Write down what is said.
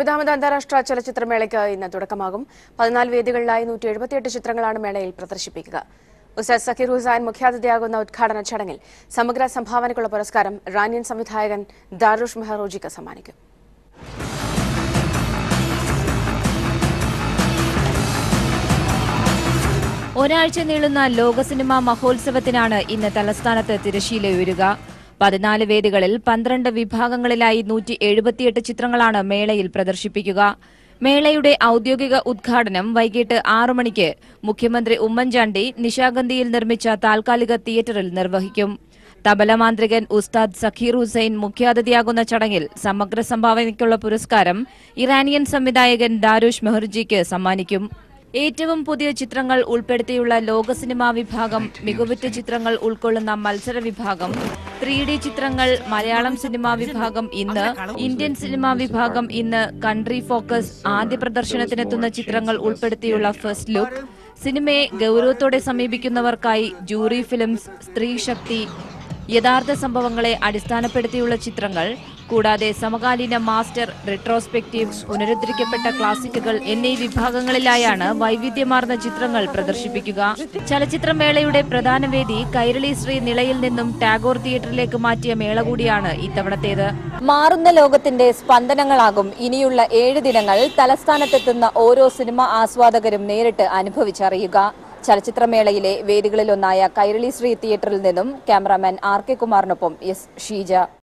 ഇരുപതാമത് അന്താരാഷ്ട്ര ചലച്ചിത്രമേളയ്ക്ക് ഇന്ന് തുടക്കമാകും പതിനാല് വേദികളിലായി നൂറ്റി എഴുപത്തിയെട്ട് ചിത്രങ്ങളാണ് മേളയിൽ പ്രദർശിപ്പിക്കുക ഉസ്താദ് സക്കീർ ഹുസൈൻ മുഖ്യാതിഥിയാകുന്ന ഉദ്ഘാടന ചടങ്ങിൽ സമഗ്ര സംഭാവനയ്ക്കുള്ള പുരസ്കാരം ഇറാനിയൻ സംവിധായകൻ ദാറുഷ് മെഹറോജിക്ക് സമ്മാനിക്കും ഒരാഴ്ച നീളുന്ന ലോക സിനിമാ മഹോത്സവത്തിനാണ് ഇന്ന് തലസ്ഥാനത്ത് തിരശീല ഉയരുക പതിനാല് വേദികളിൽ പന്ത്രണ്ട് വിഭാഗങ്ങളിലായി നൂറ്റി എഴുപത്തിയെട്ട് ചിത്രങ്ങളാണ് മേളയിൽ പ്രദർശിപ്പിക്കുക മേളയുടെ ഔദ്യോഗിക ഉദ്ഘാടനം വൈകിട്ട് ആറു മണിക്ക് മുഖ്യമന്ത്രി ഉമ്മൻചാണ്ടി നിശാഗന്ധിയിൽ നിർമ്മിച്ച താൽക്കാലിക തിയേറ്ററിൽ നിർവഹിക്കും തബലമാന്ത്രികൻ ഉസ്താദ് സഖീർ ഹുസൈൻ മുഖ്യാതിഥിയാകുന്ന ചടങ്ങിൽ സമഗ്ര സംഭാവനയ്ക്കുള്ള പുരസ്കാരം ഇറാനിയൻ സംവിധായകൻ ദാരുഷ് മെഹർജിക്ക് സമ്മാനിക്കും ഏറ്റവും പുതിയ ചിത്രങ്ങൾ ഉൾപ്പെടുത്തിയുള്ള ലോക സിനിമാ വിഭാഗം മികവുറ്റ ചിത്രങ്ങൾ ഉൾക്കൊള്ളുന്ന മത്സര വിഭാഗം ത്രീ ഡി ചിത്രങ്ങൾ മലയാളം സിനിമാ വിഭാഗം ഇന്ന് ഇന്ത്യൻ സിനിമാ വിഭാഗം ഇന്ന് കൺട്രി ഫോക്കസ് ആദ്യ പ്രദർശനത്തിനെത്തുന്ന ചിത്രങ്ങൾ ഉൾപ്പെടുത്തിയുള്ള ഫസ്റ്റ് ലുക്ക് സിനിമയെ ഗൗരവത്തോടെ സമീപിക്കുന്നവർക്കായി ജൂറി ഫിലിംസ് സ്ത്രീ ശക്തി യഥാർത്ഥ സംഭവങ്ങളെ അടിസ്ഥാനപ്പെടുത്തിയുള്ള ചിത്രങ്ങൾ കൂടാതെ സമകാലീന മാസ്റ്റർ റിട്രോസ്പെക്റ്റീവ് പുനരുദ്ധരിക്കപ്പെട്ട ക്ലാസിക്കുകൾ എന്നീ വിഭാഗങ്ങളിലായാണ് വൈവിധ്യമാർന്ന ചിത്രങ്ങൾ പ്രദർശിപ്പിക്കുക ചലച്ചിത്രമേളയുടെ പ്രധാന വേദി കൈരളി ശ്രീ നിളയിൽ നിന്നും ടാഗോർ തിയേറ്ററിലേക്ക് മാറ്റിയ മേള കൂടിയാണ് ഇത്തവണത്തേത് മാറുന്ന ലോകത്തിന്റെ സ്പന്ദനങ്ങളാകും ഇനിയുള്ള ഏഴ് ദിനങ്ങൾ തലസ്ഥാനത്തെത്തുന്ന ഓരോ സിനിമ ആസ്വാദകരും നേരിട്ട് അനുഭവിച്ചറിയുക ചലച്ചിത്രമേളയിലെ വേദികളിലൊന്നായ കൈരളി ശ്രീ തിയേറ്ററിൽ നിന്നും ക്യാമറാമാൻ ആർ കെ കുമാറിനൊപ്പം എസ് ഷീജ